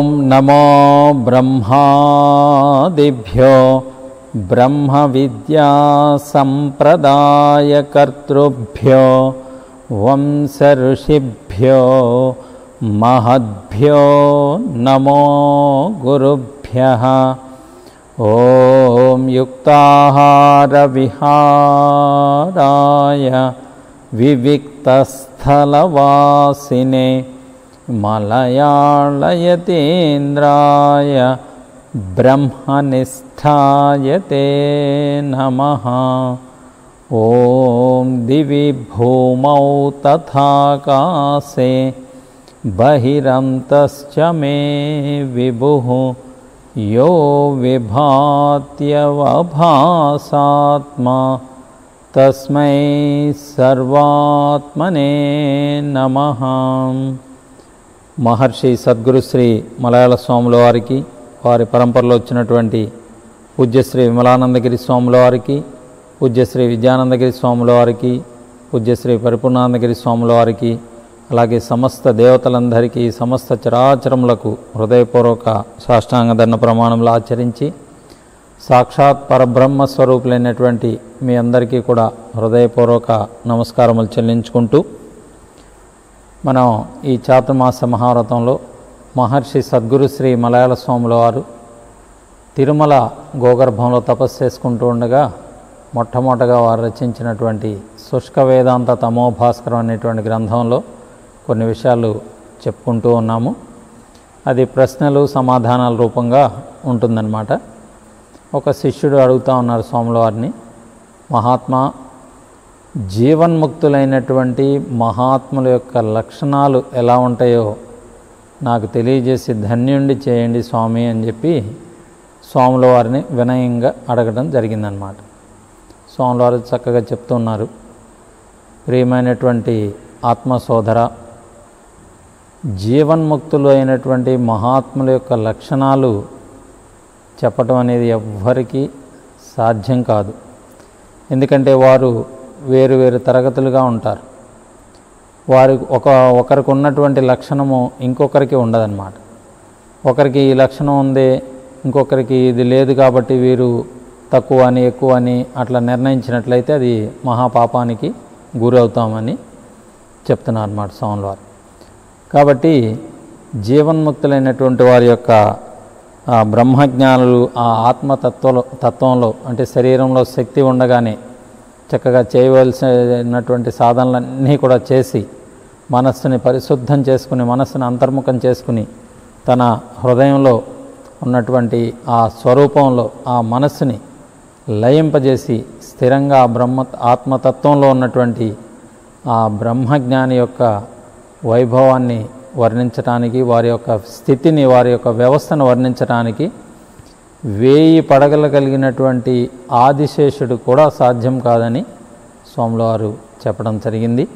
ॐ नमो ब्रह्मादिभ्यो ब्रह्मविद्यासम्प्रदायकर्तृभ्यो वंसऋषिभ्यो महद्भ्यो नमो गुरुभ्यः ॐ युक्ताहारविहाराय विविक्तस्थलवासिने मलयाळयतीन्द्राय ब्रह्मनिष्ठाय ते नमः ॐ दिवि भूमौ तथाकाशे बहिरन्तश्च मे विभुः यो विभात्यवभासात्मा తస్మై సర్వాత్మనే నమ మహర్షి సద్గురు శ్రీ మలయాళ స్వాముల వారికి వారి పరంపరలో వచ్చినటువంటి పూజ్యశ్రీ విమలానందగిరి స్వాముల వారికి పూజ్యశ్రీ విద్యానందగిరి స్వాముల వారికి పూజ్యశ్రీ పరిపూర్ణానందగిరి స్వాముల వారికి అలాగే సమస్త దేవతలందరికీ సమస్త చరాచరములకు హృదయపూర్వక సాష్టాంగ దండ ప్రమాణంలో ఆచరించి సాక్షాత్ పరబ్రహ్మ స్వరూపులైనటువంటి మీ అందరికీ కూడా హృదయపూర్వక నమస్కారములు చెల్లించుకుంటూ మనం ఈ చాతుర్మాస మహావ్రతంలో మహర్షి సద్గురు శ్రీ మలయాళ స్వాముల వారు తిరుమల గోగర్భంలో తపస్సు చేసుకుంటూ ఉండగా మొట్టమొదటగా వారు రచించినటువంటి శుష్క వేదాంత తమోభాస్కరం అనేటువంటి గ్రంథంలో కొన్ని విషయాలు చెప్పుకుంటూ ఉన్నాము అది ప్రశ్నలు సమాధానాల రూపంగా ఉంటుందన్నమాట ఒక శిష్యుడు అడుగుతా ఉన్నారు స్వాముల వారిని మహాత్మా జీవన్ముక్తులైనటువంటి మహాత్ముల యొక్క లక్షణాలు ఎలా ఉంటాయో నాకు తెలియజేసి ధన్యుండి చేయండి స్వామి అని చెప్పి స్వాముల వారిని వినయంగా అడగడం జరిగిందనమాట స్వాముల వారు చక్కగా చెప్తున్నారు ప్రియమైనటువంటి ఆత్మ సోదర జీవన్ముక్తులు అయినటువంటి మహాత్ముల యొక్క లక్షణాలు చెప్పటం అనేది ఎవ్వరికీ సాధ్యం కాదు ఎందుకంటే వారు వేరు వేరు తరగతులుగా ఉంటారు వారి ఒక ఒకరికి ఉన్నటువంటి లక్షణము ఇంకొకరికి ఉండదన్నమాట ఒకరికి ఈ లక్షణం ఉంది ఇంకొకరికి ఇది లేదు కాబట్టి వీరు తక్కువ అని ఎక్కువ అని అట్లా నిర్ణయించినట్లయితే అది మహాపాపానికి గురవుతామని చెప్తున్నారు అన్నమాట స్వాముల వారు కాబట్టి జీవన్ముక్తులైనటువంటి వారి యొక్క ఆ బ్రహ్మజ్ఞానులు ఆ ఆత్మతత్వలో తత్వంలో అంటే శరీరంలో శక్తి ఉండగానే చక్కగా చేయవలసినటువంటి సాధనలన్నీ కూడా చేసి మనస్సుని పరిశుద్ధం చేసుకుని మనస్సుని అంతర్ముఖం చేసుకుని తన హృదయంలో ఉన్నటువంటి ఆ స్వరూపంలో ఆ మనస్సుని లయింపజేసి స్థిరంగా ఆ బ్రహ్మ ఆత్మతత్వంలో ఉన్నటువంటి ఆ బ్రహ్మజ్ఞాని యొక్క వైభవాన్ని వర్ణించటానికి వారి యొక్క స్థితిని వారి యొక్క వ్యవస్థను వర్ణించడానికి వేయి పడగలు కలిగినటువంటి ఆదిశేషుడు కూడా సాధ్యం కాదని స్వాముల వారు చెప్పడం జరిగింది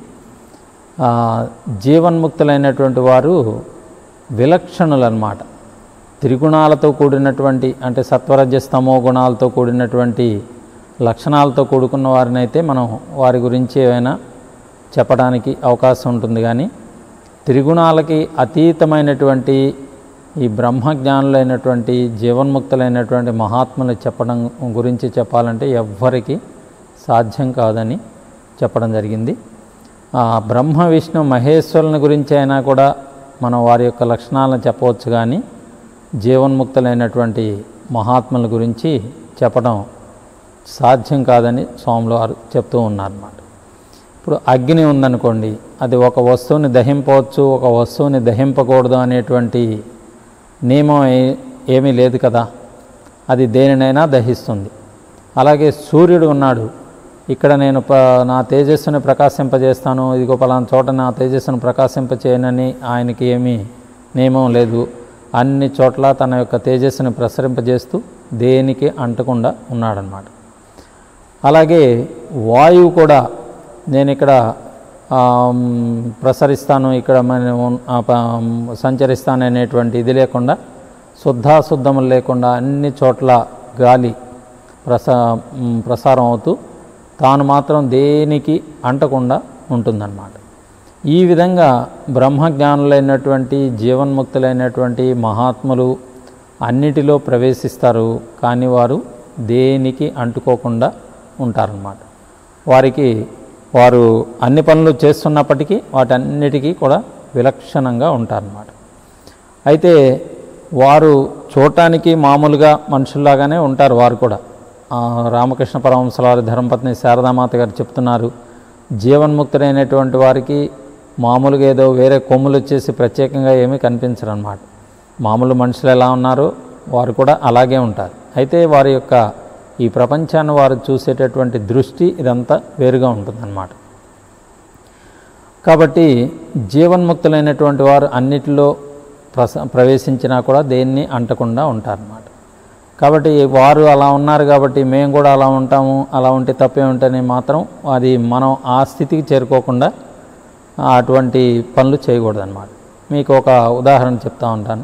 జీవన్ముక్తులైనటువంటి వారు విలక్షణులు అన్నమాట త్రిగుణాలతో కూడినటువంటి అంటే సత్వరజస్తమో గుణాలతో కూడినటువంటి లక్షణాలతో కూడుకున్న వారినైతే మనం వారి గురించి ఏమైనా చెప్పడానికి అవకాశం ఉంటుంది కానీ త్రిగుణాలకి అతీతమైనటువంటి ఈ బ్రహ్మజ్ఞానులైనటువంటి జీవన్ముక్తులైనటువంటి మహాత్ములు చెప్పడం గురించి చెప్పాలంటే ఎవ్వరికి సాధ్యం కాదని చెప్పడం జరిగింది ఆ బ్రహ్మ విష్ణు మహేశ్వరుని గురించి అయినా కూడా మనం వారి యొక్క లక్షణాలను చెప్పవచ్చు కానీ జీవన్ముక్తులైనటువంటి మహాత్ముల గురించి చెప్పడం సాధ్యం కాదని స్వాములు వారు చెప్తూ ఉన్నారన్నమాట ఇప్పుడు అగ్ని ఉందనుకోండి అది ఒక వస్తువుని దహింపవచ్చు ఒక వస్తువుని దహింపకూడదు అనేటువంటి నియమం ఏమీ లేదు కదా అది దేనినైనా దహిస్తుంది అలాగే సూర్యుడు ఉన్నాడు ఇక్కడ నేను ప నా తేజస్సుని ప్రకాశింపజేస్తాను ఇదిగో పలానా చోట నా తేజస్సును ప్రకాశింపచేయనని ఆయనకి ఏమీ నియమం లేదు అన్ని చోట్ల తన యొక్క తేజస్సుని ప్రసరింపజేస్తూ దేనికి అంటకుండా ఉన్నాడనమాట అలాగే వాయువు కూడా నేను ఇక్కడ ప్రసరిస్తాను ఇక్కడ సంచరిస్తాను అనేటువంటి ఇది లేకుండా శుద్ధాశుద్ధములు లేకుండా అన్ని చోట్ల గాలి ప్రసా ప్రసారం అవుతూ తాను మాత్రం దేనికి అంటకుండా ఉంటుందన్నమాట ఈ విధంగా బ్రహ్మజ్ఞానులైనటువంటి జీవన్ముక్తులైనటువంటి మహాత్ములు అన్నిటిలో ప్రవేశిస్తారు కానీ వారు దేనికి అంటుకోకుండా ఉంటారన్నమాట వారికి వారు అన్ని పనులు చేస్తున్నప్పటికీ వాటన్నిటికీ కూడా విలక్షణంగా ఉంటారన్నమాట అయితే వారు చూడటానికి మామూలుగా మనుషుల్లాగానే ఉంటారు వారు కూడా ఆ, రామకృష్ణ పరమహంసల వారి ధర్మపత్ని శారదామాత గారు చెప్తున్నారు జీవన్ముక్తుడైనటువంటి వారికి మామూలుగా ఏదో వేరే కొమ్ములు వచ్చేసి ప్రత్యేకంగా ఏమీ కనిపించరు అన్నమాట మామూలు మనుషులు ఎలా ఉన్నారో వారు కూడా అలాగే ఉంటారు అయితే వారి యొక్క ఈ ప్రపంచాన్ని వారు చూసేటటువంటి దృష్టి ఇదంతా వేరుగా ఉంటుందన్నమాట కాబట్టి జీవన్ముక్తులైనటువంటి వారు అన్నిటిలో ప్రస ప్రవేశించినా కూడా దేన్ని అంటకుండా ఉంటారన్నమాట కాబట్టి వారు అలా ఉన్నారు కాబట్టి మేము కూడా అలా ఉంటాము అలా ఉంటే తప్పే ఉంటేనే మాత్రం అది మనం ఆ స్థితికి చేరుకోకుండా అటువంటి పనులు చేయకూడదన్నమాట మీకు ఒక ఉదాహరణ చెప్తా ఉంటాను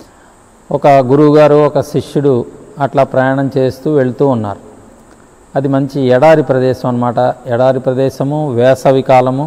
ఒక గురువుగారు ఒక శిష్యుడు అట్లా ప్రయాణం చేస్తూ వెళ్తూ ఉన్నారు అది మంచి ఎడారి ప్రదేశం అన్నమాట ఎడారి ప్రదేశము వేసవి కాలము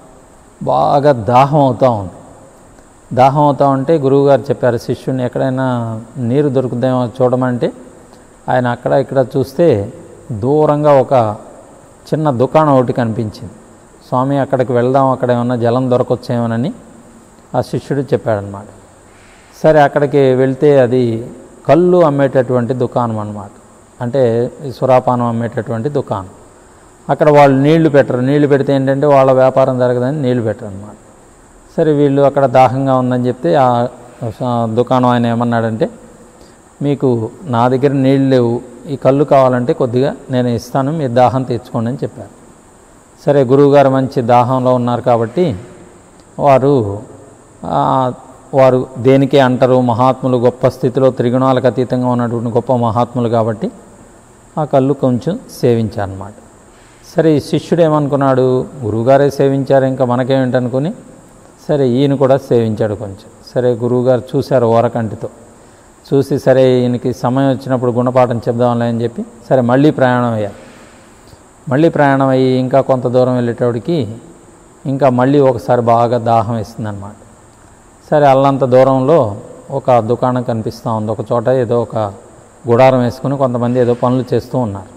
బాగా దాహం అవుతూ ఉంది దాహం అవుతా ఉంటే గురువుగారు చెప్పారు శిష్యుని ఎక్కడైనా నీరు దొరుకుతుందేమో చూడమంటే ఆయన అక్కడ ఇక్కడ చూస్తే దూరంగా ఒక చిన్న దుకాణం ఒకటి కనిపించింది స్వామి అక్కడికి వెళ్దాం అక్కడ ఏమన్నా జలం దొరకొచ్చేమోనని ఆ శిష్యుడు చెప్పాడనమాట సరే అక్కడికి వెళ్తే అది కళ్ళు అమ్మేటటువంటి దుకాణం అన్నమాట అంటే ఈ సురాపానం అమ్మేటటువంటి దుకాణం అక్కడ వాళ్ళు నీళ్లు పెట్టరు నీళ్లు పెడితే ఏంటంటే వాళ్ళ వ్యాపారం జరగదని నీళ్లు పెట్టరు అనమాట సరే వీళ్ళు అక్కడ దాహంగా ఉందని చెప్తే ఆ ఆ దుకాణం ఆయన ఏమన్నాడంటే మీకు నా దగ్గర నీళ్ళు లేవు ఈ కళ్ళు కావాలంటే కొద్దిగా నేను ఇస్తాను మీరు దాహం తెచ్చుకోండి అని చెప్పారు సరే గురువుగారు మంచి దాహంలో ఉన్నారు కాబట్టి వారు ఆ, వారు దేనికే అంటారు మహాత్ములు గొప్ప స్థితిలో త్రిగుణాలకు అతీతంగా ఉన్నటువంటి గొప్ప మహాత్ములు కాబట్టి ఆ కళ్ళు కొంచెం సేవించారన్నమాట సరే ఈ శిష్యుడు ఏమనుకున్నాడు గురువుగారే సేవించారు ఇంకా మనకేమిటి అనుకుని సరే ఈయన కూడా సేవించాడు కొంచెం సరే గురువుగారు చూశారు ఓరకంటితో చూసి సరే ఈయనకి సమయం వచ్చినప్పుడు గుణపాఠం చెప్దాంలే అని చెప్పి సరే మళ్ళీ ప్రయాణం అయ్యారు మళ్ళీ ప్రయాణం అయ్యి ఇంకా కొంత దూరం వెళ్ళేటోడికి ఇంకా మళ్ళీ ఒకసారి బాగా దాహం వేస్తుందన్నమాట సరే అల్లంత దూరంలో ఒక దుకాణం కనిపిస్తూ ఉంది ఒక చోట ఏదో ఒక గుడారం వేసుకుని కొంతమంది ఏదో పనులు చేస్తూ ఉన్నారు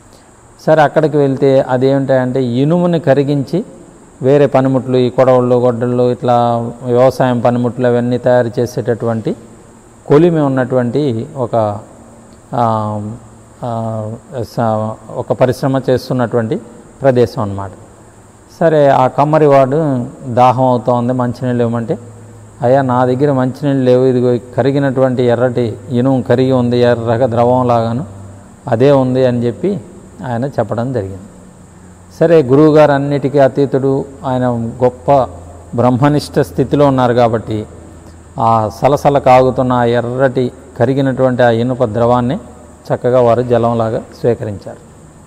సరే అక్కడికి వెళ్తే అదేమిటంటే ఇనుముని కరిగించి వేరే పనిముట్లు ఈ కొడవళ్ళు గొడ్డళ్ళు ఇట్లా వ్యవసాయం పనిముట్లు అవన్నీ తయారు చేసేటటువంటి కొలిమి ఉన్నటువంటి ఒక ఆ, ఆ, స- ఒక పరిశ్రమ చేస్తున్నటువంటి ప్రదేశం అన్నమాట సరే ఆ కమ్మరి వాడు దాహం అవుతోంది మంచినీళ్ళు ఇవ్వమంటే అయ్యా నా దగ్గర మంచినీళ్ళు లేవు ఇదిగో ఈ కరిగినటువంటి ఎర్రటి ఇనుము కరిగి ఉంది ఎర్రగా ద్రవం లాగాను అదే ఉంది అని చెప్పి ఆయన చెప్పడం జరిగింది సరే గురువుగారు అన్నిటికీ అతీతుడు ఆయన గొప్ప బ్రహ్మనిష్ట స్థితిలో ఉన్నారు కాబట్టి ఆ సలసల కాగుతున్న ఆ ఎర్రటి కరిగినటువంటి ఆ ఇనుప ద్రవాన్ని చక్కగా వారు జలంలాగా స్వీకరించారు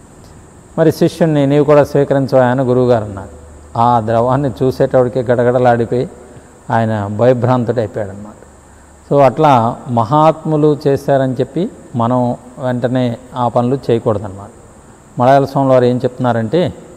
మరి శిష్యుణ్ణి నీవు కూడా స్వీకరించవా అని గురువుగారు అన్నారు ఆ ద్రవాన్ని చూసేటోడికి గడగడలాడిపోయి ఆయన భయభ్రాంతుడు అయిపోయాడనమాట సో అట్లా మహాత్ములు చేశారని చెప్పి మనం వెంటనే ఆ పనులు చేయకూడదన్నమాట మలయాళ స్వామి వారు ఏం చెప్తున్నారంటే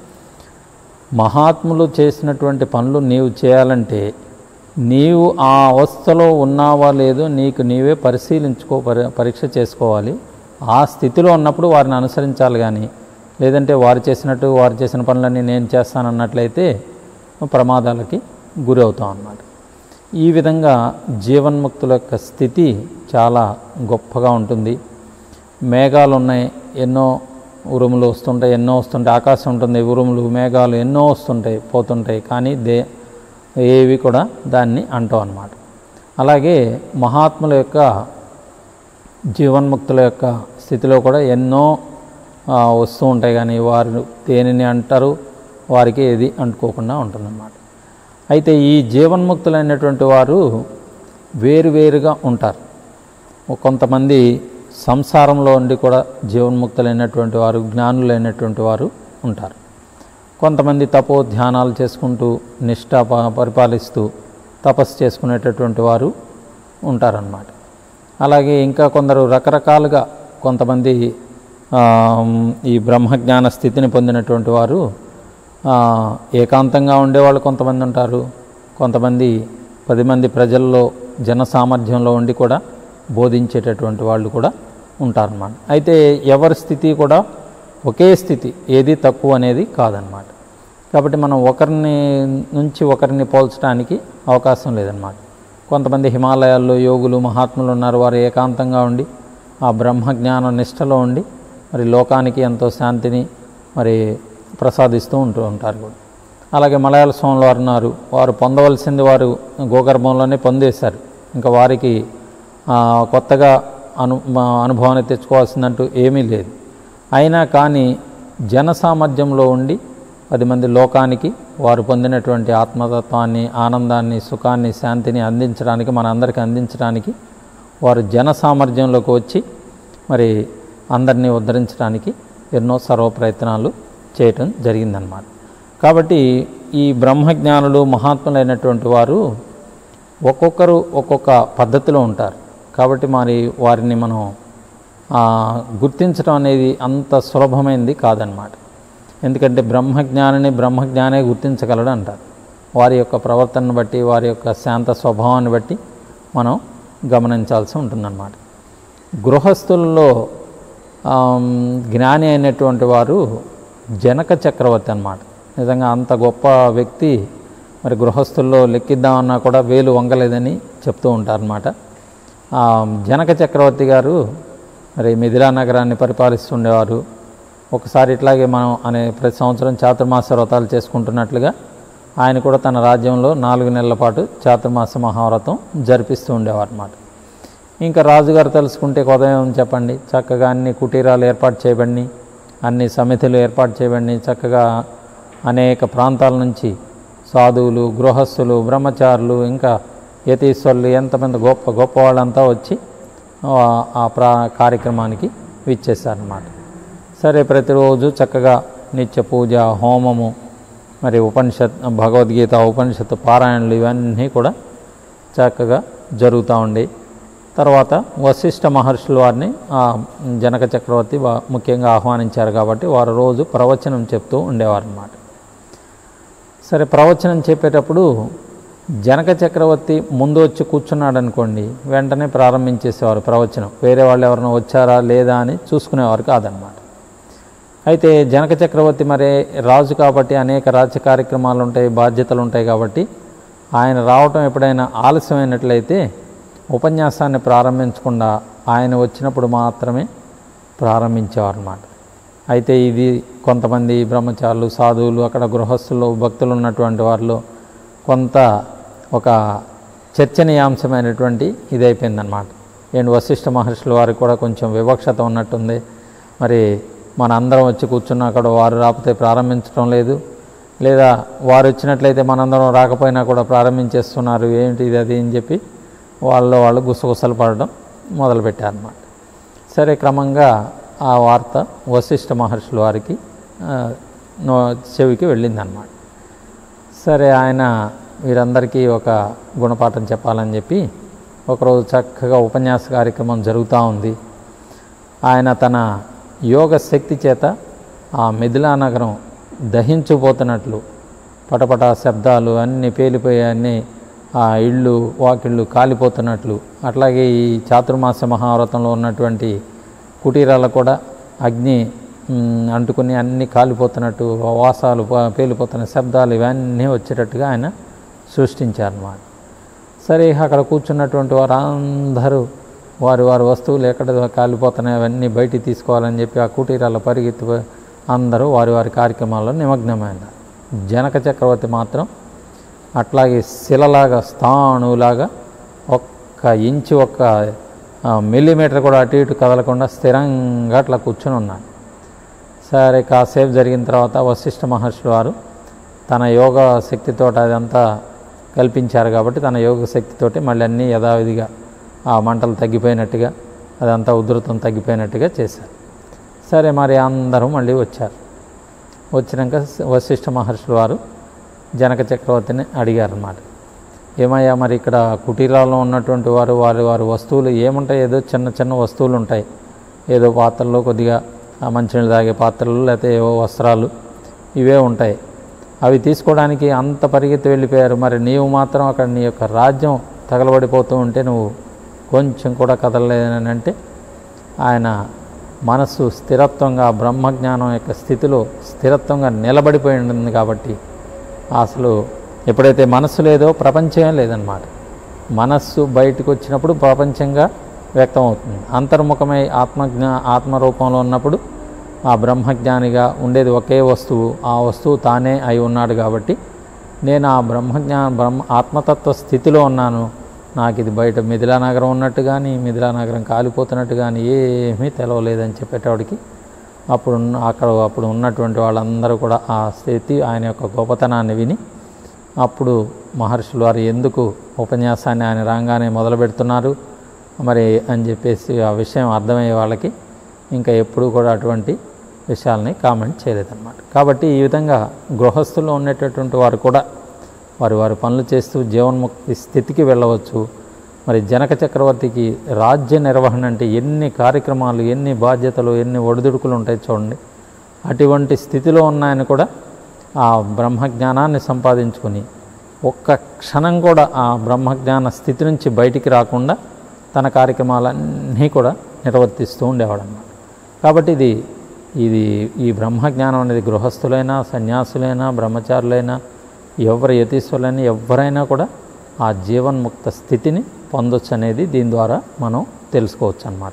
మహాత్ములు చేసినటువంటి పనులు నీవు చేయాలంటే నీవు ఆ అవస్థలో ఉన్నావా లేదో నీకు నీవే పరిశీలించుకో పరి పరీక్ష చేసుకోవాలి ఆ స్థితిలో ఉన్నప్పుడు వారిని అనుసరించాలి కానీ లేదంటే వారు చేసినట్టు వారు చేసిన పనులన్నీ నేను చేస్తానన్నట్లయితే ప్రమాదాలకి గురి అవుతాం అన్నమాట ఈ విధంగా జీవన్ముక్తుల యొక్క స్థితి చాలా గొప్పగా ఉంటుంది మేఘాలు ఉన్నాయి ఎన్నో ఉరుములు వస్తుంటాయి ఎన్నో వస్తుంటాయి ఆకాశం ఉంటుంది ఉరుములు మేఘాలు ఎన్నో వస్తుంటాయి పోతుంటాయి కానీ దే ఏవి కూడా దాన్ని అంటాం అన్నమాట అలాగే మహాత్ముల యొక్క జీవన్ముక్తుల యొక్క స్థితిలో కూడా ఎన్నో ఆ, వస్తూ ఉంటాయి కానీ వారు దేనిని అంటారు వారికి ఏది అంటుకోకుండా ఉంటుందన్నమాట అయితే ఈ జీవన్ముక్తులైనటువంటి వారు వేరువేరుగా ఉంటారు కొంతమంది సంసారంలో ఉండి కూడా జీవన్ముక్తులైనటువంటి వారు జ్ఞానులైనటువంటి వారు ఉంటారు కొంతమంది తపో ధ్యానాలు చేసుకుంటూ నిష్ఠ ప- పరిపాలిస్తూ తపస్సు చేసుకునేటటువంటి వారు ఉంటారన్నమాట అలాగే ఇంకా కొందరు రకరకాలుగా కొంతమంది ఆ, ఈ బ్రహ్మజ్ఞాన స్థితిని పొందినటువంటి వారు ఆ, ఏకాంతంగా ఉండేవాళ్ళు కొంతమంది ఉంటారు కొంతమంది పది మంది ప్రజల్లో జన సామర్థ్యంలో ఉండి కూడా బోధించేటటువంటి వాళ్ళు కూడా ఉంటారన్నమాట అయితే ఎవరి స్థితి కూడా ఒకే స్థితి ఏది తక్కువ అనేది కాదనమాట కాబట్టి మనం ఒకరిని నుంచి ఒకరిని పోల్చడానికి అవకాశం లేదన్నమాట కొంతమంది హిమాలయాల్లో యోగులు మహాత్ములు ఉన్నారు వారు ఏకాంతంగా ఉండి ఆ బ్రహ్మజ్ఞాన నిష్టలో ఉండి మరి లోకానికి ఎంతో శాంతిని మరి ప్రసాదిస్తూ ఉంటూ ఉంటారు కూడా అలాగే మలయాళ స్వాములు వారు ఉన్నారు వారు పొందవలసింది వారు గోగర్భంలోనే పొందేశారు ఇంకా వారికి ఆ, కొత్తగా అను మా అనుభవాన్ని తెచ్చుకోవాల్సిందంటూ ఏమీ లేదు అయినా కానీ జన సామర్థ్యంలో ఉండి పది మంది లోకానికి వారు పొందినటువంటి ఆత్మతత్వాన్ని ఆనందాన్ని సుఖాన్ని శాంతిని అందించడానికి మన అందరికీ అందించడానికి వారు జన సామర్థ్యంలోకి వచ్చి మరి అందరినీ ఉద్ధరించడానికి ఎన్నో సర్వ ప్రయత్నాలు చేయటం జరిగిందనమాట కాబట్టి ఈ బ్రహ్మజ్ఞానులు మహాత్ములైనటువంటి వారు ఒక్కొక్కరు ఒక్కొక్క పద్ధతిలో ఉంటారు కాబట్టి మరి వారిని మనం ఆ, గుర్తించడం అనేది అంత సులభమైంది కాదనమాట ఎందుకంటే బ్రహ్మజ్ఞానిని బ్రహ్మజ్ఞానే గుర్తించగలడు అంటారు వారి యొక్క ప్రవర్తనను బట్టి వారి యొక్క శాంత స్వభావాన్ని బట్టి మనం గమనించాల్సి ఉంటుందన్నమాట గృహస్థుల్లో ఆమ్, జ్ఞాని అయినటువంటి వారు జనక చక్రవర్తి అన్నమాట నిజంగా అంత గొప్ప వ్యక్తి మరి గృహస్థుల్లో లెక్కిద్దామన్నా కూడా వేలు వంగలేదని చెప్తూ ఉంటారన్నమాట ఆ, జనక చక్రవర్తి గారు మరి మిథిలా నగరాన్ని పరిపాలిస్తుండేవారు ఒకసారి ఇట్లాగే మనం అనే ప్రతి సంవత్సరం చాతుర్మాస వ్రతాలు చేసుకుంటున్నట్లుగా ఆయన కూడా తన రాజ్యంలో నాలుగు నెలల పాటు చాతుర్మాస మహావ్రతం జరిపిస్తూ ఉండేవారు అన్నమాట ఇంకా రాజుగారు తెలుసుకుంటే ఉదయం చెప్పండి చక్కగా అన్ని కుటీరాలు ఏర్పాటు చేయబడి అన్ని సమితులు ఏర్పాటు చేయబడి చక్కగా అనేక ప్రాంతాల నుంచి సాధువులు గృహస్థులు బ్రహ్మచారులు ఇంకా యతీశ్వరులు ఎంతమంది గొప్ప గొప్ప వాళ్ళంతా వచ్చి ఆ, ఆ ప్రా కార్యక్రమానికి విచ్చేశారన్నమాట సరే ప్రతిరోజు చక్కగా నిత్య పూజ హోమము మరి ఉపనిషత్ భగవద్గీత ఉపనిషత్తు పారాయణలు ఇవన్నీ కూడా చక్కగా జరుగుతూ ఉండే తర్వాత వశిష్ఠ మహర్షుల వారిని ఆ జనక చక్రవర్తి వా- ముఖ్యంగా ఆహ్వానించారు కాబట్టి వారు రోజు ప్రవచనం చెప్తూ ఉండేవారు అన్నమాట సరే ప్రవచనం చెప్పేటప్పుడు జనక చక్రవర్తి ముందు వచ్చి కూర్చున్నాడు అనుకోండి వెంటనే ప్రారంభించేసేవారు ప్రవచనం వేరే వాళ్ళు ఎవరైనా వచ్చారా లేదా అని చూసుకునేవారు కాదనమాట అయితే జనక చక్రవర్తి మరి రాజు కాబట్టి అనేక రాజ్య కార్యక్రమాలు ఉంటాయి బాధ్యతలు ఉంటాయి కాబట్టి ఆయన రావటం ఎప్పుడైనా ఆలస్యమైనట్లయితే ఉపన్యాసాన్ని ప్రారంభించకుండా ఆయన వచ్చినప్పుడు మాత్రమే ప్రారంభించేవారు అన్నమాట అయితే ఇది కొంతమంది బ్రహ్మచారులు సాధువులు అక్కడ గృహస్థులు భక్తులు ఉన్నటువంటి వారిలో కొంత ఒక చర్చనీయాంశమైనటువంటి ఇది అయిపోయిందనమాట ఏంటి వశిష్ఠ మహర్షుల వారికి కూడా కొంచెం వివక్షత ఉన్నట్టుంది మరి మన అందరం వచ్చి కూర్చున్నా కూడా వారు రాకపోతే ప్రారంభించడం లేదు లేదా వారు వచ్చినట్లయితే మనందరం రాకపోయినా కూడా ప్రారంభించేస్తున్నారు ఏంటి ఇది అది అని చెప్పి వాళ్ళు వాళ్ళు గుసగుసలు పడడం మొదలుపెట్టారన్నమాట సరే క్రమంగా ఆ వార్త వశిష్ఠ మహర్షుల వారికి ఆ, నో- చెవికి వెళ్ళిందనమాట సరే ఆయన వీరందరికీ ఒక గుణపాఠం చెప్పాలని చెప్పి ఒకరోజు చక్కగా ఉపన్యాస కార్యక్రమం జరుగుతూ ఉంది ఆయన తన యోగ శక్తి చేత ఆ మిథిలా నగరం దహించిపోతున్నట్లు పటపట శబ్దాలు అన్నీ పేలిపోయి అన్నీ ఆ ఇళ్ళు వాకిళ్ళు కాలిపోతున్నట్లు అట్లాగే ఈ చాతుర్మాస మహావ్రతంలో ఉన్నటువంటి కుటీరాలు కూడా అగ్ని మ్, అంటుకుని అన్నీ కాలిపోతున్నట్టు వాసాలు ప- పేలిపోతున్న శబ్దాలు ఇవన్నీ వచ్చేటట్టుగా ఆయన సృష్టించారన్నమాట సరే ఇక అక్కడ కూర్చున్నటువంటి వారు అందరూ వారి వారి వస్తువులు ఎక్కడ కాలిపోతున్నాయి అవన్నీ బయటికి తీసుకోవాలని చెప్పి ఆ కుటీరాల్లో పరిగెత్తి అందరూ వారి వారి కార్యక్రమాల్లో నిమగ్నమైనారు జనక చక్రవర్తి మాత్రం అట్లాగే శిలలాగా స్థాణులాగా ఒక్క ఇంచు ఒక్క ఆ, మిల్లీమీటర్ కూడా అటు ఇటు కదలకుండా స్థిరంగా అట్లా కూర్చొని ఉన్నాడు సరే కాసేపు జరిగిన తర్వాత వశిష్ఠ మహర్షులు వారు తన యోగ శక్తితో అదంతా కల్పించారు కాబట్టి తన యోగ శక్తితోటి మళ్ళీ అన్నీ యథావిధిగా ఆ మంటలు తగ్గిపోయినట్టుగా అదంతా ఉధృతం తగ్గిపోయినట్టుగా చేశారు సరే మరి అందరూ మళ్ళీ వచ్చారు వచ్చినాక వశిష్ఠ మహర్షులు వారు జనక చక్రవర్తిని అడిగారన్నమాట ఏమయ్యా మరి ఇక్కడ కుటీరాల్లో ఉన్నటువంటి వారు వారి వారి వస్తువులు ఏముంటాయి ఏదో చిన్న చిన్న వస్తువులు ఉంటాయి ఏదో పాత్రలో కొద్దిగా ఆ మంచినీళ్ళు తాగే పాత్రలు లేకపోతే ఏవో వస్త్రాలు ఇవే ఉంటాయి అవి తీసుకోవడానికి అంత పరిగెత్తి వెళ్ళిపోయారు మరి నీవు మాత్రం అక్కడ నీ యొక్క రాజ్యం తగలబడిపోతూ ఉంటే నువ్వు కొంచెం కూడా కదలలేదని అంటే ఆయన మనస్సు స్థిరత్వంగా బ్రహ్మజ్ఞానం యొక్క స్థితిలో స్థిరత్వంగా నిలబడిపోయి ఉంటుంది కాబట్టి అసలు ఎప్పుడైతే మనస్సు లేదో ప్రపంచం లేదనమాట మనస్సు బయటకు వచ్చినప్పుడు ప్రపంచంగా వ్యక్తం అవుతుంది అంతర్ముఖమై ఆత్మజ్ఞా ఆత్మరూపంలో ఉన్నప్పుడు ఆ బ్రహ్మజ్ఞానిగా ఉండేది ఒకే వస్తువు ఆ వస్తువు తానే అయి ఉన్నాడు కాబట్టి నేను ఆ బ్రహ్మజ్ఞా బ్రహ్మ ఆత్మతత్వ స్థితిలో ఉన్నాను నాకు ఇది బయట మిథిలా నగరం ఉన్నట్టు కానీ మిథిలా నగరం కాలిపోతున్నట్టు కానీ ఏమీ తెలవలేదని చెప్పేటవాడికి అప్పుడు ఉన్న- అక్కడ అప్పుడు ఉన్నటువంటి వాళ్ళందరూ కూడా ఆ స్థితి ఆయన యొక్క గొప్పతనాన్ని విని అప్పుడు మహర్షులు వారు ఎందుకు ఉపన్యాసాన్ని ఆయన రాగానే మొదలు పెడుతున్నారు మరి అని చెప్పేసి ఆ విషయం అర్థమయ్యే వాళ్ళకి ఇంకా ఎప్పుడూ కూడా అటువంటి విషయాల్ని కామెంట్ చేయలేదన్నమాట కాబట్టి ఈ విధంగా గృహస్థుల్లో ఉండేటటువంటి వారు కూడా వారి వారి పనులు చేస్తూ జీవన్ముక్తి స్థితికి వెళ్ళవచ్చు మరి జనక చక్రవర్తికి రాజ్య నిర్వహణ అంటే ఎన్ని కార్యక్రమాలు ఎన్ని బాధ్యతలు ఎన్ని ఒడిదుడుకులు ఉంటాయి చూడండి అటువంటి స్థితిలో ఉన్నాయని కూడా ఆ బ్రహ్మజ్ఞానాన్ని సంపాదించుకుని ఒక్క క్షణం కూడా ఆ బ్రహ్మజ్ఞాన స్థితి నుంచి బయటికి రాకుండా తన కార్యక్రమాలన్నీ కూడా నిర్వర్తిస్తూ ఉండేవాడు అన్నమాట కాబట్టి ఇది ఇది ఈ బ్రహ్మజ్ఞానం అనేది గృహస్థులైనా సన్యాసులైనా బ్రహ్మచారులైనా ఎవరు యతీశ్వరులైనా ఎవరైనా కూడా ఆ జీవన్ముక్త స్థితిని పొందొచ్చు అనేది దీని ద్వారా మనం తెలుసుకోవచ్చు అన్నమాట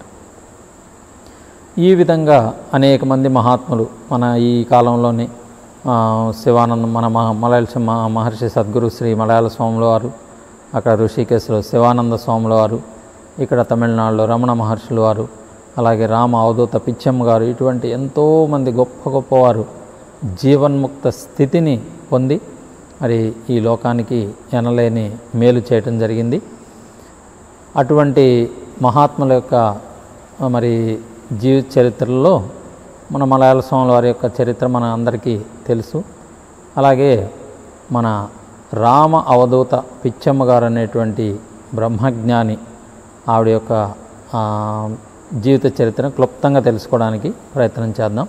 ఈ విధంగా అనేక మంది మహాత్ములు మన ఈ కాలంలోని ఆ, శివానంద మన మహ మలయాళ మ- మహర్షి సద్గురు శ్రీ మలయాళ స్వాముల వారు అక్కడ ఋషికేశ్లో శివానంద స్వాముల వారు ఇక్కడ తమిళనాడులో రమణ మహర్షుల వారు అలాగే రామ అవధూత పిచ్చమ్మ గారు ఇటువంటి ఎంతోమంది గొప్ప గొప్పవారు జీవన్ముక్త స్థితిని పొంది మరి ఈ లోకానికి ఎనలేని మేలు చేయటం జరిగింది అటువంటి మహాత్ముల యొక్క ఆ, మరి జీవిత చరిత్రలో మన మలయాళ స్వాముల వారి యొక్క చరిత్ర మన అందరికీ తెలుసు అలాగే మన రామ అవధూత పిచ్చమ్మ గారు అనేటువంటి బ్రహ్మజ్ఞాని ఆవిడ యొక్క ఆ, జీవిత చరిత్రను క్లుప్తంగా తెలుసుకోవడానికి ప్రయత్నం చేద్దాం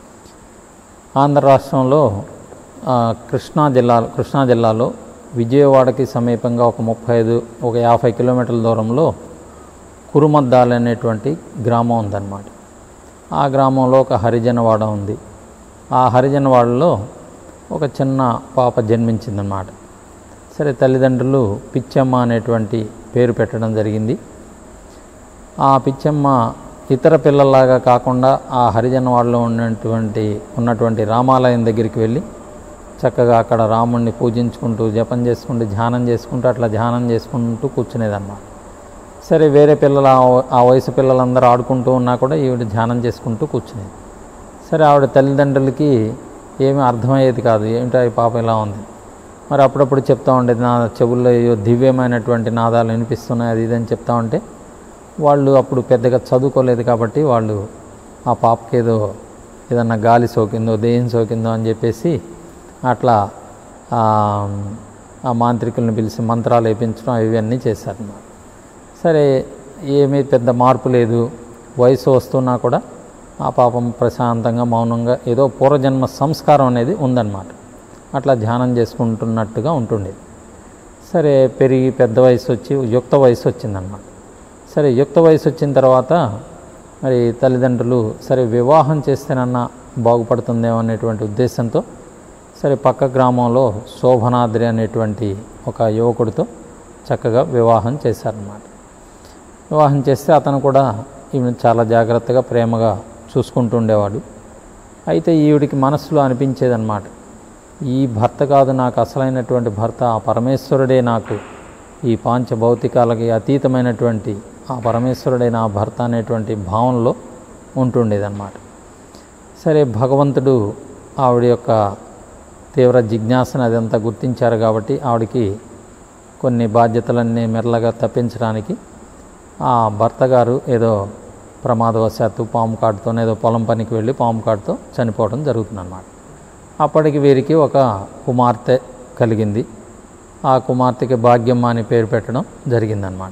ఆంధ్ర రాష్ట్రంలో ఆ, కృష్ణా జిల్లా కృష్ణా జిల్లాలో విజయవాడకి సమీపంగా ఒక ముప్పై ఐదు ఒక యాభై కిలోమీటర్ల దూరంలో కురుమద్దాలు అనేటువంటి గ్రామం ఉందన్నమాట ఆ గ్రామంలో ఒక హరిజనవాడ ఉంది ఆ హరిజనవాడలో ఒక చిన్న పాప జన్మించిందన్నమాట సరే తల్లిదండ్రులు పిచ్చమ్మ అనేటువంటి పేరు పెట్టడం జరిగింది ఆ పిచ్చమ్మ ఇతర పిల్లల్లాగా కాకుండా ఆ హరిజనవాడలో ఉన్నటువంటి ఉన్నటువంటి రామాలయం దగ్గరికి వెళ్ళి చక్కగా అక్కడ రాముణ్ణి పూజించుకుంటూ జపం చేసుకుంటూ ధ్యానం చేసుకుంటూ అట్లా ధ్యానం చేసుకుంటూ కూర్చునేదన్నమాట సరే వేరే పిల్లలు ఆ- ఆ వయసు పిల్లలందరూ ఆడుకుంటూ ఉన్నా కూడా ఈవిడ ధ్యానం చేసుకుంటూ కూర్చునేది సరే ఆవిడ తల్లిదండ్రులకి ఏమీ అర్థమయ్యేది కాదు ఏమిటో ఈ పాప ఇలా ఉంది మరి అప్పుడప్పుడు చెప్తా ఉండేది నా చెవుల్లో ఏవో దివ్యమైనటువంటి నాదాలు వినిపిస్తున్నాయి అది ఇదని చెప్తా ఉంటే వాళ్ళు అప్పుడు పెద్దగా చదువుకోలేదు కాబట్టి వాళ్ళు ఆ పాపకి ఏదో ఏదన్నా గాలి సోకిందో దేహం సోకిందో అని చెప్పేసి అట్లా ఆ, ఆ మాంత్రికులను పిలిచి మంత్రాలు వేయించడం ఇవన్నీ చేశారన్నమాట సరే ఏమీ పెద్ద మార్పు లేదు వయసు వస్తున్నా కూడా ఆ పాపం ప్రశాంతంగా మౌనంగా ఏదో పూర్వజన్మ సంస్కారం అనేది ఉందన్నమాట అట్లా ధ్యానం చేసుకుంటున్నట్టుగా ఉంటుండేది సరే పెరిగి పెద్ద వయసు వచ్చి యుక్త వయసు వచ్చిందన్నమాట సరే యుక్త వయసు వచ్చిన తర్వాత మరి తల్లిదండ్రులు సరే వివాహం చేస్తేనన్నా బాగుపడుతుందేమో అనేటువంటి ఉద్దేశంతో సరే పక్క గ్రామంలో శోభనాద్రి అనేటువంటి ఒక యువకుడితో చక్కగా వివాహం చేశారన్నమాట వివాహం చేస్తే అతను కూడా ఈమెను చాలా జాగ్రత్తగా ప్రేమగా చూసుకుంటూ ఉండేవాడు అయితే ఈవిడికి మనసులో అనిపించేదన్నమాట ఈ భర్త కాదు నాకు అసలైనటువంటి భర్త ఆ పరమేశ్వరుడే నాకు ఈ పాంచ భౌతికాలకి అతీతమైనటువంటి ఆ పరమేశ్వరుడే నా భర్త అనేటువంటి భావనలో ఉంటుండేదన్నమాట సరే భగవంతుడు ఆవిడ యొక్క తీవ్ర జిజ్ఞాసను అదంతా గుర్తించారు కాబట్టి ఆవిడకి కొన్ని బాధ్యతలన్నీ మెల్లగా తప్పించడానికి ఆ భర్త గారు ఏదో ప్రమాదవశాత్తు పాము కాటుతోనే ఏదో పొలం పనికి వెళ్ళి పాము కాటుతో చనిపోవడం జరుగుతుందన్నమాట అప్పటికి వీరికి ఒక కుమార్తె కలిగింది ఆ కుమార్తెకి భాగ్యమ్మ అని పేరు పెట్టడం జరిగిందనమాట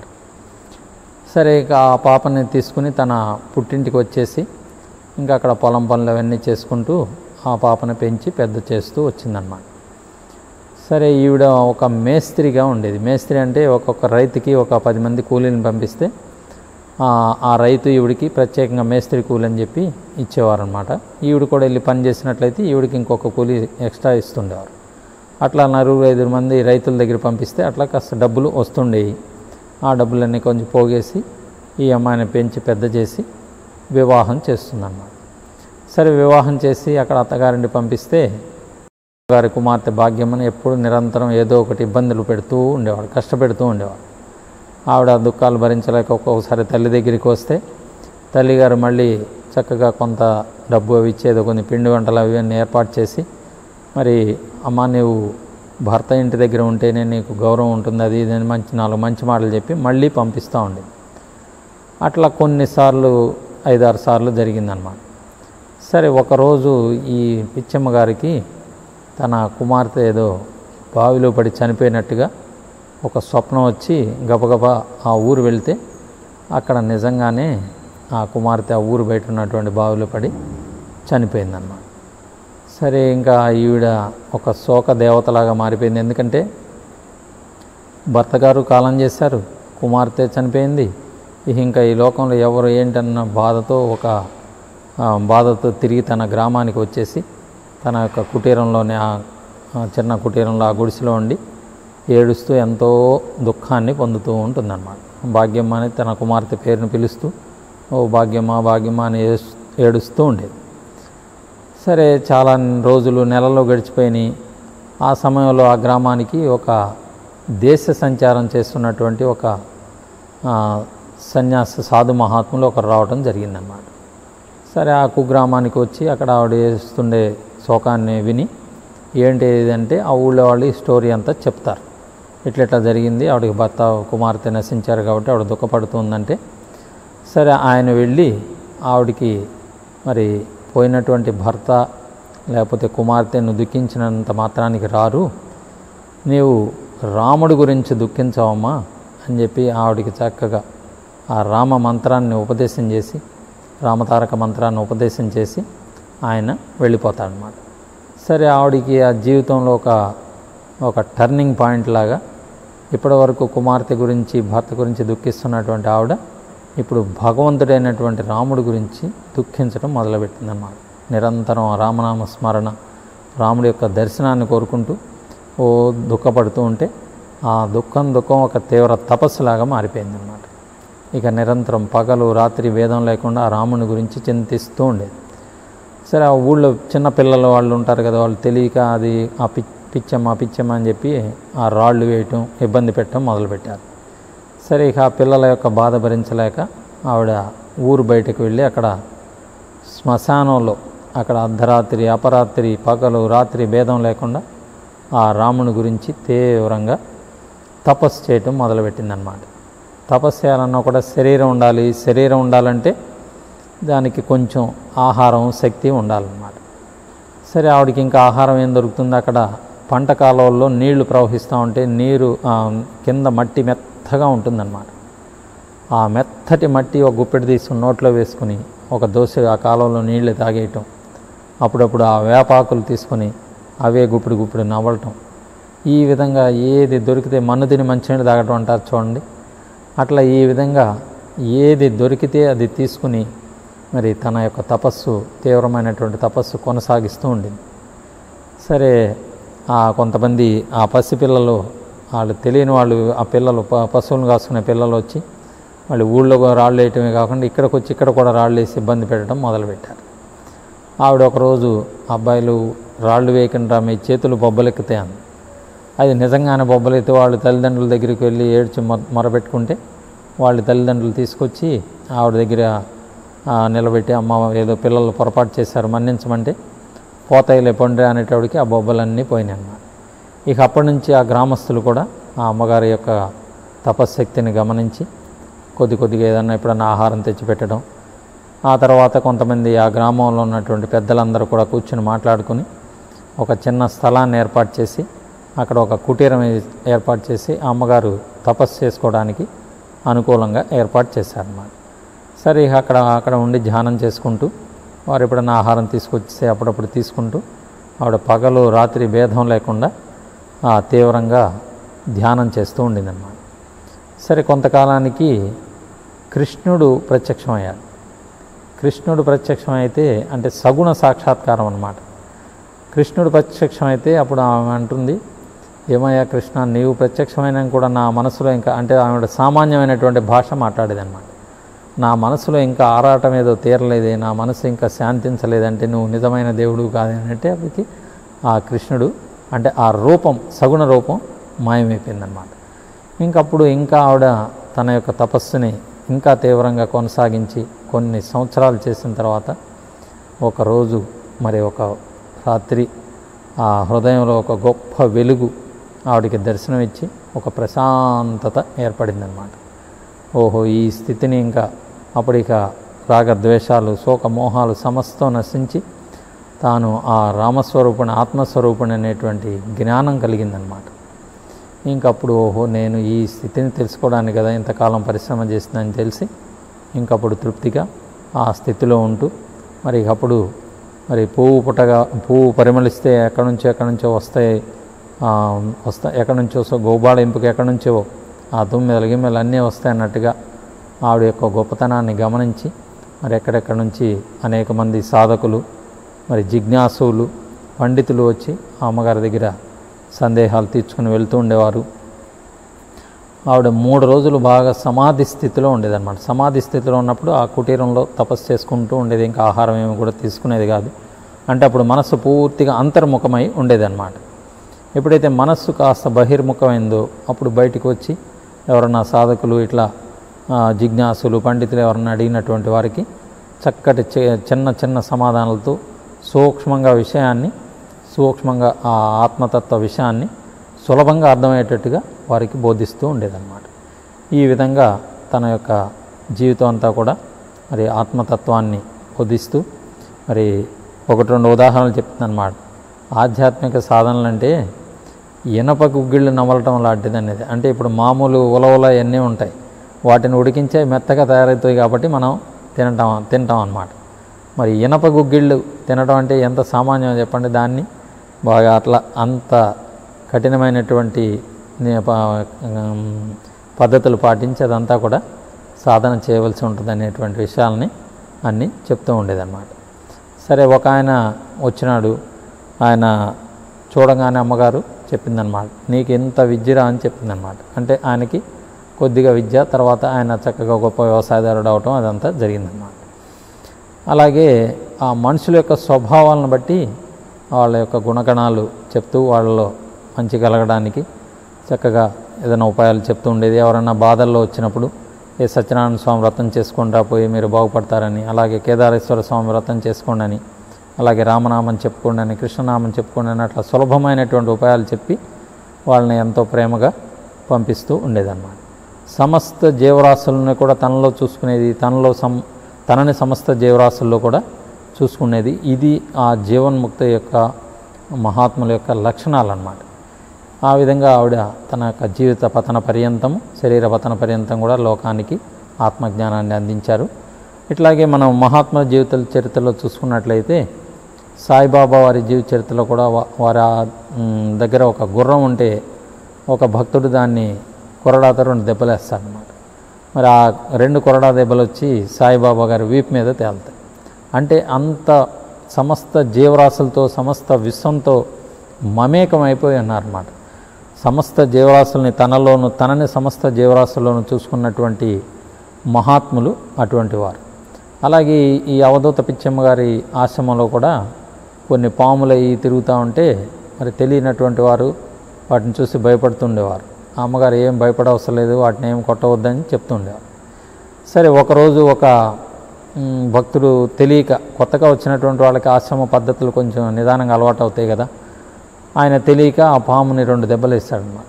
సరే ఇక ఆ పాపని తీసుకుని తన పుట్టింటికి వచ్చేసి ఇంకా అక్కడ పొలం పనులు అవన్నీ చేసుకుంటూ ఆ పాపని పెంచి పెద్ద చేస్తూ వచ్చిందనమాట సరే ఈవిడ ఒక మేస్త్రిగా ఉండేది మేస్త్రి అంటే ఒక్కొక్క రైతుకి ఒక పది మంది కూలీని పంపిస్తే ఆ, ఆ రైతు ఈవిడికి ప్రత్యేకంగా మేస్త్రి కూలి అని చెప్పి ఇచ్చేవారనమాట ఈవిడ కూడా వెళ్ళి పని చేసినట్లయితే ఈవిడికి ఇంకొక కూలి ఎక్స్ట్రా ఇస్తుండేవారు అట్లా నలుగురు ఐదు మంది రైతుల దగ్గర పంపిస్తే అట్లా కాస్త డబ్బులు వస్తుండేవి ఆ డబ్బులన్నీ కొంచెం పోగేసి ఈ అమ్మాయిని పెంచి పెద్ద చేసి వివాహం చేస్తుందన్నమాట సరే వివాహం చేసి అక్కడ అత్తగారిని పంపిస్తే గారి కుమార్తె భాగ్యమని ఎప్పుడు నిరంతరం ఏదో ఒకటి ఇబ్బందులు పెడుతూ ఉండేవాడు కష్టపెడుతూ ఉండేవాడు ఆవిడ ఆ దుఃఖాలు భరించలేక ఒక్కొక్కసారి తల్లి దగ్గరికి వస్తే తల్లిగారు మళ్ళీ చక్కగా కొంత డబ్బు అవి ఇచ్చేదో కొన్ని పిండి వంటలు అవి అన్నీ ఏర్పాటు చేసి మరి అమ్మ నీవు భర్త ఇంటి దగ్గర ఉంటేనే నీకు గౌరవం ఉంటుంది అది ఇది అని మంచి నాలుగు మంచి మాటలు చెప్పి మళ్ళీ పంపిస్తూ ఉండేది అట్లా కొన్నిసార్లు ఐదారు సార్లు జరిగిందనమాట సరే ఒకరోజు ఈ పిచ్చమ్మ గారికి తన కుమార్తె ఏదో బావిలో పడి చనిపోయినట్టుగా ఒక స్వప్నం వచ్చి గబగబా ఆ ఊరు వెళ్తే అక్కడ నిజంగానే ఆ కుమార్తె ఆ ఊరు బయట ఉన్నటువంటి బావిలో పడి చనిపోయిందన్నమాట సరే ఇంకా ఈవిడ ఒక శోక దేవతలాగా మారిపోయింది ఎందుకంటే భర్త గారు కాలం చేశారు కుమార్తె చనిపోయింది ఇక ఇంకా ఈ లోకంలో ఎవరు ఏంటన్న బాధతో ఒక ఆ, బాధతో తిరిగి తన గ్రామానికి వచ్చేసి తన యొక్క కుటీరంలోనే ఆ ఆ చిన్న కుటీరంలో ఆ గుడిసెలో ఉండి ఏడుస్తూ ఎంతో దుఃఖాన్ని పొందుతూ ఉంటుందన్నమాట భాగ్యమ్మ అని తన కుమార్తె పేరును పిలుస్తూ ఓ భాగ్యమ్మ భాగ్యమ్మ అని ఏడుస్- ఏడుస్తూ ఉండేది సరే చాలా రోజులు నెలలు గడిచిపోయినాయి ఆ సమయంలో ఆ గ్రామానికి ఒక దేశ సంచారం చేస్తున్నటువంటి ఒక ఆ, సన్యాస సాధు మహాత్ములు ఒకరు రావడం జరిగిందన్నమాట సరే ఆ కుగ్రామానికి వచ్చి అక్కడ ఆవిడ చేస్తుండే శోకాన్ని విని ఏంటి ఇది అంటే ఆ ఊళ్ళో వాళ్ళు ఈ స్టోరీ అంతా చెప్తారు ఇట్లా ఇట్లా జరిగింది ఆవిడకి భర్త కుమార్తె నశించారు కాబట్టి ఆవిడ దుఃఖపడుతుందంటే సరే ఆయన వెళ్ళి ఆవిడికి మరి పోయినటువంటి భర్త లేకపోతే కుమార్తెను దుఃఖించినంత మాత్రానికి రారు నీవు రాముడి గురించి దుఃఖించవమ్మా అని చెప్పి ఆవిడికి చక్కగా ఆ రామ మంత్రాన్ని ఉపదేశం చేసి రామతారక మంత్రాన్ని ఉపదేశం చేసి ఆయన వెళ్ళిపోతాడనమాట సరే ఆవిడికి ఆ జీవితంలో ఒక ఒక టర్నింగ్ పాయింట్ లాగా ఇప్పటివరకు కుమార్తె గురించి భర్త గురించి దుఃఖిస్తున్నటువంటి ఆవిడ ఇప్పుడు భగవంతుడైనటువంటి రాముడి గురించి దుఃఖించడం మొదలుపెట్టిందన్నమాట నిరంతరం ఆ రామనామ స్మరణ రాముడి యొక్క దర్శనాన్ని కోరుకుంటూ ఓ దుఃఖపడుతూ ఉంటే ఆ దుఃఖం దుఃఖం ఒక తీవ్ర తపస్సులాగా మారిపోయిందన్నమాట ఇక నిరంతరం పగలు రాత్రి భేదం లేకుండా ఆ రాముని గురించి చింతిస్తూ ఉండేది సరే ఆ ఊళ్ళో చిన్న పిల్లలు వాళ్ళు ఉంటారు కదా వాళ్ళు తెలియక అది ఆ పి పిచ్చమ్మ పిచ్చమ్మ అని చెప్పి ఆ రాళ్ళు వేయటం ఇబ్బంది పెట్టడం మొదలుపెట్టారు సరే ఇక ఆ పిల్లల యొక్క బాధ భరించలేక ఆవిడ ఊరు బయటకు వెళ్ళి అక్కడ శ్మశానంలో అక్కడ అర్ధరాత్రి అపరాత్రి పగలు రాత్రి భేదం లేకుండా ఆ రాముని గురించి తీవ్రంగా తపస్సు చేయటం మొదలుపెట్టిందనమాట తపస్సు చేయాలన్నా కూడా శరీరం ఉండాలి శరీరం ఉండాలంటే దానికి కొంచెం ఆహారం శక్తి ఉండాలన్నమాట సరే ఆవిడకి ఇంకా ఆహారం ఏం దొరుకుతుంది అక్కడ పంట కాలువల్లో నీళ్లు ప్రవహిస్తూ ఉంటే నీరు ఆ, కింద మట్టి మెత్తగా ఉంటుందన్నమాట ఆ మెత్తటి మట్టి ఒక గుప్పెడు తీసుకుని నోట్లో వేసుకుని ఒక దోశ ఆ కాలంలో నీళ్లు తాగేయటం అప్పుడప్పుడు ఆ వేపాకులు తీసుకొని అవే గుప్పిడి గుప్పిడి నవ్వటం ఈ విధంగా ఏది దొరికితే మన్ను తిని మంచినీళ్ళు తాగటం అంటారు చూడండి అట్లా ఈ విధంగా ఏది దొరికితే అది తీసుకుని మరి తన యొక్క తపస్సు తీవ్రమైనటువంటి తపస్సు కొనసాగిస్తూ ఉండింది సరే ఆ కొంతమంది ఆ పసిపిల్లలు వాళ్ళు తెలియని వాళ్ళు ఆ పిల్లలు ప- పశువులను కాసుకునే పిల్లలు వచ్చి వాళ్ళు ఊళ్ళో కూడా రాళ్ళు వేయటమే కాకుండా ఇక్కడికి వచ్చి ఇక్కడ కూడా రాళ్ళు వేసి ఇబ్బంది పెట్టడం మొదలుపెట్టారు ఆవిడ ఒకరోజు అబ్బాయిలు రాళ్ళు వేయకుండా మీ చేతులు బొబ్బలెక్కితే అంది అది నిజంగానే బొబ్బలైతే వాళ్ళు తల్లిదండ్రుల దగ్గరికి వెళ్ళి ఏడ్చి మొ మొరపెట్టుకుంటే వాళ్ళ తల్లిదండ్రులు తీసుకొచ్చి ఆవిడ దగ్గర ఆ, నిలబెట్టి అమ్మ ఏదో పిల్లలు పొరపాటు చేశారు మన్నించమంటే పోతాయిలే పండ్రి అనేటప్పటికి ఆ బొబ్బలన్నీ పోయినాయి అన్నమాట ఇక అప్పటి నుంచి ఆ గ్రామస్తులు కూడా ఆ అమ్మగారి యొక్క తపశ్శక్తిని గమనించి కొద్ది కొద్దిగా ఏదన్నా ఎప్పుడన్నా ఆహారం తెచ్చిపెట్టడం ఆ తర్వాత కొంతమంది ఆ గ్రామంలో ఉన్నటువంటి పెద్దలందరూ కూడా కూర్చుని మాట్లాడుకుని ఒక చిన్న స్థలాన్ని ఏర్పాటు చేసి అక్కడ ఒక కుటీరం ఏ- ఏర్పాటు చేసి ఆ అమ్మగారు తపస్సు చేసుకోవడానికి అనుకూలంగా ఏర్పాటు చేశారన్నమాట సరే ఇక అక్కడ అక్కడ ఉండి ధ్యానం చేసుకుంటూ వారు ఎప్పుడన్నా ఆహారం తీసుకొస్తే అప్పుడప్పుడు తీసుకుంటూ ఆవిడ పగలు రాత్రి భేదం లేకుండా ఆ తీవ్రంగా ధ్యానం చేస్తూ ఉండిందన్నమాట సరే కొంతకాలానికి కృష్ణుడు ప్రత్యక్షమయ్యాడు కృష్ణుడు ప్రత్యక్షమైతే అంటే సగుణ సాక్షాత్కారం అన్నమాట కృష్ణుడు ప్రత్యక్షమైతే అప్పుడు ఆమె అంటుంది ఏమయ్యా కృష్ణ నీవు ప్రత్యక్షమైన కూడా నా మనసులో ఇంకా అంటే ఆవిడ సామాన్యమైనటువంటి భాష మాట్లాడేదన్నమాట నా మనసులో ఇంకా ఆరాటం ఏదో తీరలేదే నా మనసు ఇంకా శాంతించలేదంటే నువ్వు నిజమైన దేవుడు కాదంటే అప్పటికి ఆ కృష్ణుడు అంటే ఆ రూపం సగుణ రూపం మాయమైపోయిందన్నమాట ఇంకప్పుడు ఇంకా ఆవిడ తన యొక్క తపస్సుని ఇంకా తీవ్రంగా కొనసాగించి కొన్ని సంవత్సరాలు చేసిన తర్వాత ఒకరోజు మరి ఒక రాత్రి ఆ హృదయంలో ఒక గొప్ప వెలుగు ఆవిడికి దర్శనం ఇచ్చి ఒక ప్రశాంతత ఏర్పడిందనమాట ఓహో ఈ స్థితిని ఇంకా అప్పుడు ఇక రాగద్వేషాలు శోక మోహాలు సమస్తం నశించి తాను ఆ రామస్వరూపుని ఆత్మస్వరూపుని అనేటువంటి జ్ఞానం కలిగిందనమాట ఇంకప్పుడు ఓహో నేను ఈ స్థితిని తెలుసుకోవడానికి కదా ఇంతకాలం పరిశ్రమ చేసిందని తెలిసి ఇంకప్పుడు తృప్తిగా ఆ స్థితిలో ఉంటూ మరి అప్పుడు మరి పువ్వు పుట్టగా పువ్వు పరిమళిస్తే ఎక్కడి నుంచో ఎక్కడి నుంచో వస్తాయి ఆ, వస్తా ఎక్కడి నుంచో సో గోబాళింపుకి ఎక్కడి నుంచో ఆ తుమ్మెదలు గిమ్మెలు అన్నీ వస్తాయి అన్నట్టుగా ఆవిడ యొక్క గొప్పతనాన్ని గమనించి మరి ఎక్కడెక్కడి నుంచి అనేక మంది సాధకులు మరి జిజ్ఞాసులు పండితులు వచ్చి ఆ అమ్మగారి దగ్గర సందేహాలు తీర్చుకుని వెళ్తూ ఉండేవారు ఆవిడ మూడు రోజులు బాగా సమాధి స్థితిలో ఉండేదన్నమాట సమాధి స్థితిలో ఉన్నప్పుడు ఆ కుటీరంలో తపస్సు చేసుకుంటూ ఉండేది ఇంకా ఆహారం ఏమి కూడా తీసుకునేది కాదు అంటే అప్పుడు మనస్సు పూర్తిగా అంతర్ముఖమై ఉండేదన్నమాట ఎప్పుడైతే మనస్సు కాస్త బహిర్ముఖమైందో అప్పుడు బయటికి వచ్చి ఎవరన్నా సాధకులు ఇట్లా ఆ, జిజ్ఞాసులు పండితులు ఎవరన్నా అడిగినటువంటి వారికి చక్కటి చి- చిన్న చిన్న సమాధానాలతో సూక్ష్మంగా విషయాన్ని సూక్ష్మంగా ఆ ఆత్మతత్వ విషయాన్ని సులభంగా అర్థమయ్యేటట్టుగా వారికి బోధిస్తూ ఉండేదన్నమాట ఈ విధంగా తన యొక్క జీవితం అంతా కూడా మరి ఆత్మతత్వాన్ని బోధిస్తూ మరి ఒకటి రెండు ఉదాహరణలు చెప్తుందన్నమాట ఆధ్యాత్మిక సాధనలు అంటే ఇనప గుగ్గిళ్ళు నమలటం లాంటిది అనేది అంటే ఇప్పుడు మామూలు ఉలవల ఇవన్నీ ఉంటాయి వాటిని ఉడికించే మెత్తగా తయారవుతాయి కాబట్టి మనం తినటం తింటాం అన్నమాట మరి ఇనప గుగ్గిళ్ళు తినడం అంటే ఎంత సామాన్యం చెప్పండి దాన్ని బాగా అట్లా అంత కఠినమైనటువంటి నే- ప- ఉమ్, పద్ధతులు పాటించి అదంతా కూడా సాధన చేయవలసి ఉంటుంది అనేటువంటి విషయాల్ని అన్నీ చెప్తూ ఉండేదన్నమాట సరే ఒక ఆయన వచ్చినాడు ఆయన చూడగానే అమ్మగారు చెప్పిందనమాట నీకు ఎంత విద్యరా అని చెప్పిందనమాట అంటే ఆయనకి కొద్దిగా విద్య తర్వాత ఆయన చక్కగా గొప్ప వ్యవసాయదారుడు అవటం అదంతా జరిగిందనమాట అలాగే ఆ మనుషుల యొక్క స్వభావాలను బట్టి వాళ్ళ యొక్క గుణగణాలు చెప్తూ వాళ్ళలో మంచి కలగడానికి చక్కగా ఏదైనా ఉపాయాలు చెప్తూ ఉండేది ఎవరైనా బాధల్లో వచ్చినప్పుడు ఏ సత్యనారాయణ స్వామి వ్రతం చేసుకుంటా పోయి మీరు బాగుపడతారని అలాగే కేదారేశ్వర స్వామి వ్రతం చేసుకోండి అని అలాగే రామనామం చెప్పుకోండి అని కృష్ణనామం చెప్పుకోండి అని అట్లా సులభమైనటువంటి ఉపాయాలు చెప్పి వాళ్ళని ఎంతో ప్రేమగా పంపిస్తూ ఉండేదన్నమాట సమస్త జీవరాశులను కూడా తనలో చూసుకునేది తనలో సం తనని సమస్త జీవరాశుల్లో కూడా చూసుకునేది ఇది ఆ జీవన్ముక్త యొక్క మహాత్ముల యొక్క లక్షణాలు అన్నమాట ఆ విధంగా ఆవిడ తన యొక్క జీవిత పతన పర్యంతం శరీర పతన పర్యంతం కూడా లోకానికి ఆత్మజ్ఞానాన్ని అందించారు ఇట్లాగే మనం మహాత్ముల జీవిత చరిత్రలో చూసుకున్నట్లయితే సాయిబాబా వారి జీవిత చరిత్రలో కూడా వా- వారి ఆ, మ్, దగ్గర ఒక గుర్రం ఉంటే ఒక భక్తుడు దాన్ని కొరడాతో రెండు దెబ్బలేస్తాడనమాట మరి ఆ రెండు కొరడా దెబ్బలు వచ్చి సాయిబాబా గారి వీపు మీద తేలుతాయి అంటే అంత సమస్త జీవరాశులతో సమస్త విశ్వంతో మమేకమైపోయి ఉన్నారన్నమాట సమస్త జీవరాశుల్ని తనలోను తనని సమస్త జీవరాశుల్లోనూ చూసుకున్నటువంటి మహాత్ములు అటువంటి వారు అలాగే ఈ- ఈ అవధూత పిచ్చమ్మ గారి ఆశ్రమంలో కూడా కొన్ని పాములు అవి తిరుగుతూ ఉంటే మరి తెలియనటువంటి వారు వాటిని చూసి భయపడుతుండేవారు ఆ అమ్మగారు ఏం భయపడవసరం లేదు వాటిని ఏం కొట్టవద్దని చెప్తుండేవారు సరే ఒకరోజు ఒక మ్, భక్తుడు తెలియక కొత్తగా వచ్చినటువంటి వాళ్ళకి ఆశ్రమ పద్ధతులు కొంచెం నిదానంగా అలవాటు అవుతాయి కదా ఆయన తెలియక ఆ పాముని రెండు దెబ్బలు వేస్తాడనమాట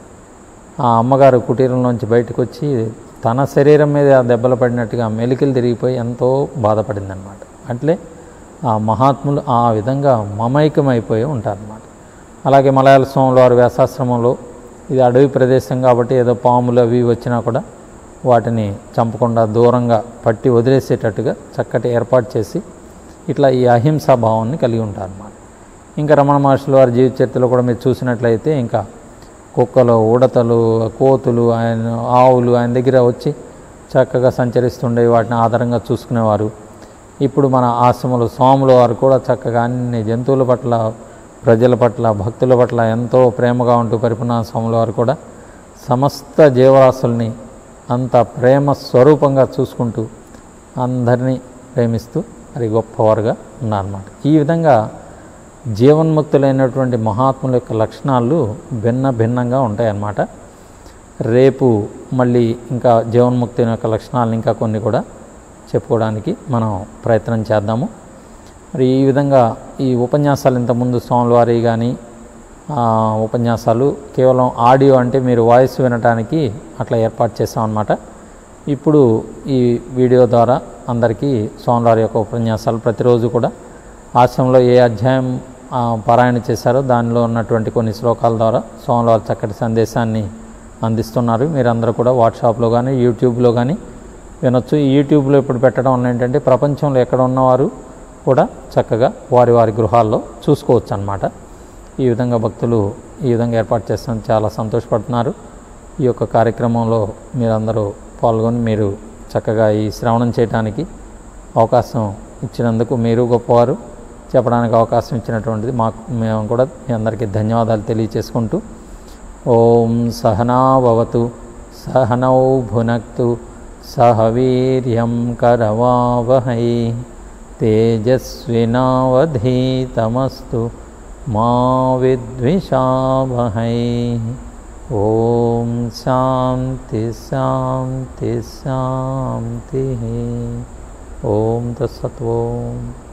ఆ అమ్మగారు కుటీరంలోంచి బయటకు వచ్చి తన శరీరం మీద ఆ దెబ్బలు పడినట్టుగా మెలికలు తిరిగిపోయి ఎంతో బాధపడిందనమాట అట్లే ఆ మహాత్ములు ఆ విధంగా మమైకమైపోయి ఉంటారన్నమాట అలాగే మలయాళ స్వాములు వారి వ్యాసాశ్రమంలో ఇది అడవి ప్రదేశం కాబట్టి ఏదో పాములు అవి వచ్చినా కూడా వాటిని చంపకుండా దూరంగా పట్టి వదిలేసేటట్టుగా చక్కటి ఏర్పాటు చేసి ఇట్లా ఈ అహింసా భావాన్ని కలిగి ఉంటారన్నమాట ఇంకా రమణ మహర్షుల వారి జీవిత చరిత్రలో కూడా మీరు చూసినట్లయితే ఇంకా కుక్కలు ఉడతలు కోతులు ఆయన ఆవులు ఆయన దగ్గర వచ్చి చక్కగా సంచరిస్తుండేవి వాటిని ఆధారంగా చూసుకునేవారు ఇప్పుడు మన ఆశ్రమంలో స్వాముల వారు కూడా చక్కగా అన్ని జంతువుల పట్ల ప్రజల పట్ల భక్తుల పట్ల ఎంతో ప్రేమగా ఉంటూ పరిపూర్ణ స్వాముల వారు కూడా సమస్త జీవరాశుల్ని అంత ప్రేమ స్వరూపంగా చూసుకుంటూ అందరినీ ప్రేమిస్తూ మరి గొప్పవారుగా ఉన్నారన్నమాట ఈ విధంగా జీవన్ముక్తులైనటువంటి మహాత్ముల యొక్క లక్షణాలు భిన్న భిన్నంగా ఉంటాయన్నమాట రేపు మళ్ళీ ఇంకా జీవన్ముక్తి యొక్క లక్షణాలను ఇంకా కొన్ని కూడా చెప్పుకోవడానికి మనం ప్రయత్నం చేద్దాము మరి ఈ విధంగా ఈ ఉపన్యాసాలు ఇంతకుముందు స్వామివారి కానీ ఉపన్యాసాలు కేవలం ఆడియో అంటే మీరు వాయిస్ వినటానికి అట్లా ఏర్పాటు చేసామన్నమాట ఇప్పుడు ఈ వీడియో ద్వారా అందరికీ స్వామివారి యొక్క ఉపన్యాసాలు ప్రతిరోజు కూడా ఆశ్రమంలో ఏ అధ్యాయం ఆ, పారాయణ చేశారో దానిలో ఉన్నటువంటి కొన్ని శ్లోకాల ద్వారా స్వామివారి చక్కటి సందేశాన్ని అందిస్తున్నారు మీరందరూ కూడా వాట్సాప్లో కానీ యూట్యూబ్లో కానీ వినొచ్చు ఈ యూట్యూబ్లో ఇప్పుడు పెట్టడం వల్ల ఏంటంటే ప్రపంచంలో ఎక్కడ ఉన్నవారు కూడా చక్కగా వారి వారి గృహాల్లో చూసుకోవచ్చు అన్నమాట ఈ విధంగా భక్తులు ఈ విధంగా ఏర్పాటు చేస్తాం చాలా సంతోషపడుతున్నారు ఈ యొక్క కార్యక్రమంలో మీరందరూ పాల్గొని మీరు చక్కగా ఈ శ్రవణం చేయడానికి అవకాశం ఇచ్చినందుకు మీరు గొప్పవారు చెప్పడానికి అవకాశం ఇచ్చినటువంటిది మాకు మేము కూడా మీ అందరికీ ధన్యవాదాలు తెలియచేసుకుంటూ ఓం సహనావతు సహనౌ భునక్తు సహ వీర్యం కరవావహై తేజస్వినావధీతమస్తు మా విద్విషావహై ఓం శాంతి శాంతి శాంతి ఓం తత్సత్ ఓం